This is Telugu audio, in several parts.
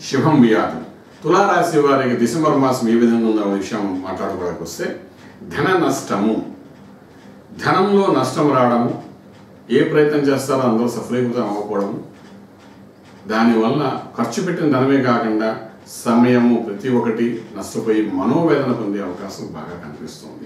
శుభం బియాదు తులారాశి వారికి డిసెంబర్ మాసం ఏ విధంగా ఉందో విషయం మాట్లాడుకోవడానికి వస్తే ధన నష్టము ధనంలో నష్టం రావడము ఏ ప్రయత్నం చేస్తారో అందులో సఫలీకృతం అవ్వకపోవడము దానివల్ల ఖర్చు పెట్టిన ధనమే కాకుండా సమయము ప్రతి ఒక్కటి నష్టపోయి మనోవేదన పొందే అవకాశం బాగా కనిపిస్తుంది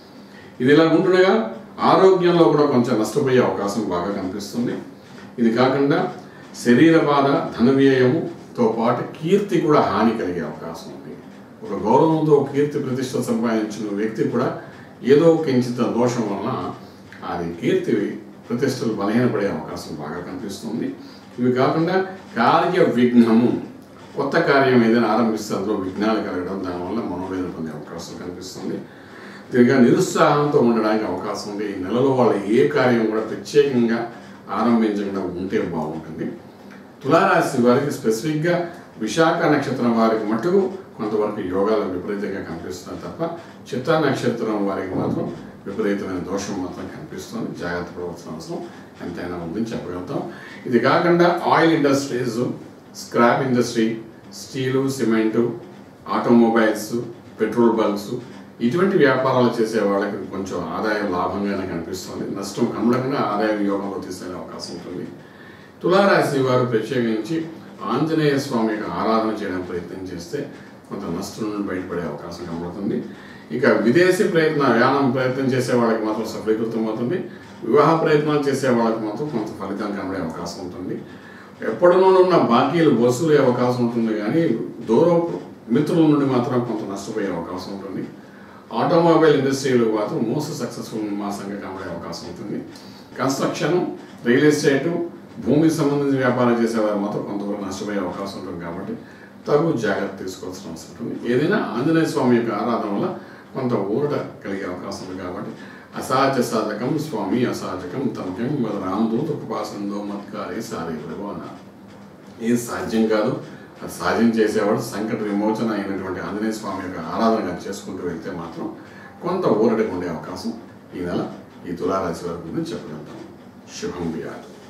ఇది ఇలా ఉంటుండగా ఆరోగ్యంలో కూడా కొంచెం నష్టపోయే అవకాశం బాగా కనిపిస్తుంది ఇది కాకుండా శరీర బాధ ధన వ్యయముతో పాటు కీర్తి కూడా హాని కలిగే అవకాశం ఉంది ఒక గౌరవంతో కీర్తి ప్రతిష్ట సంపాదించిన వ్యక్తి కూడా ఏదో కించిత దోషం వలన అది కీర్తి ప్రతిష్టలు బలహీనపడే అవకాశం బాగా కనిపిస్తుంది ఇవి కాకుండా కార్య విఘ్నము కొత్త కార్యం ఏదైనా ఆరంభిస్తే అందులో విఘ్నాలు కలగడం దానివల్ల మనోవేదన పొందే అవకాశం కనిపిస్తుంది తిరిగా నిరుత్సాహంతో ఉండడానికి అవకాశం ఉంది ఈ నెలలో వాళ్ళు ఏ కార్యం కూడా ప్రత్యేకంగా ఆరంభించకుండా ఉంటే బాగుంటుంది తులారాశి వారికి స్పెసిఫిక్గా విశాఖ నక్షత్రం వారికి మటుకు కొంతవరకు యోగాలు విపరీతంగా కనిపిస్తున్నాయి తప్ప చిత్తా నక్షత్రం వారికి మాత్రం విపరీతమైన దోషం మాత్రం కనిపిస్తుంది జాగ్రత్త పడవలసిన అవసరం ఎంతైనా ఉందని చెప్పగలుగుతాం ఇది కాకుండా oil industries scrap industry steel cement automobiles petrol bunks ఇటువంటి వ్యాపారాలు చేసే వాళ్ళకి కొంచెం ఆదాయం లాభంగానే కనిపిస్తుంది నష్టం కనబడకుండా ఆదాయం యోగంలో తీసుకెళ్లే అవకాశం ఉంటుంది తులారాశి వారు ప్రత్యేకించి ఆంజనేయ స్వామి యొక్క ఆరాధన చేయడానికి ప్రయత్నం చేస్తే కొంత నష్టం నుండి బయటపడే అవకాశం కనబడుతుంది ఇక విదేశీ ప్రయత్న యానం ప్రయత్నం చేసే వాళ్ళకి మాత్రం సఫలీకృతం అవుతుంది వివాహ ప్రయత్నాలు చేసే వాళ్ళకి మాత్రం కొంత ఫలితం కనబడే అవకాశం ఉంటుంది ఎప్పటిలో ఉన్న బాకీలు వసూలే అవకాశం ఉంటుంది కానీ దూరం మిత్రుల నుండి మాత్రం కొంత నష్టపోయే అవకాశం ఉంటుంది ఆటోమొబైల్ ఇండస్ట్రీలో మాత్రం మోస్ట్ సక్సెస్ఫుల్ మాసంగా కనబడే అవకాశం ఉంటుంది కన్స్ట్రక్షన్ రియల్ ఎస్టేట్ భూమికి సంబంధించిన వ్యాపారం చేసేవారు మాత్రం కొంతవరకు నష్టపోయే అవకాశం ఉంటుంది కాబట్టి తగు జాగ్రత్త తీసుకోవాల్సిన అవసరం ఉంటుంది ఏదైనా ఆంజనేయ స్వామి యొక్క ఆరాధన వల్ల కొంత ఊరట కలిగే అవకాశం ఉంది కాబట్టి అసాధ్య సాధకం స్వామి అసాధకం తమకం రామదూత ఉపాసనలో మత్కారే సారీ ప్రభు అన్నారు ఏది సాధ్యం కాదు అది సాధ్యం చేసేవాడు సంకట విమోచన అయినటువంటి ఆంజనేయ స్వామి యొక్క ఆరాధన చేసుకుంటూ వెళ్తే మాత్రం కొంత ఊరటకు ఉండే అవకాశం ఈ నెల ఈ తులారాశి వరకు ఉందని చెప్పగలుగుతాం శుభం వ్యాధి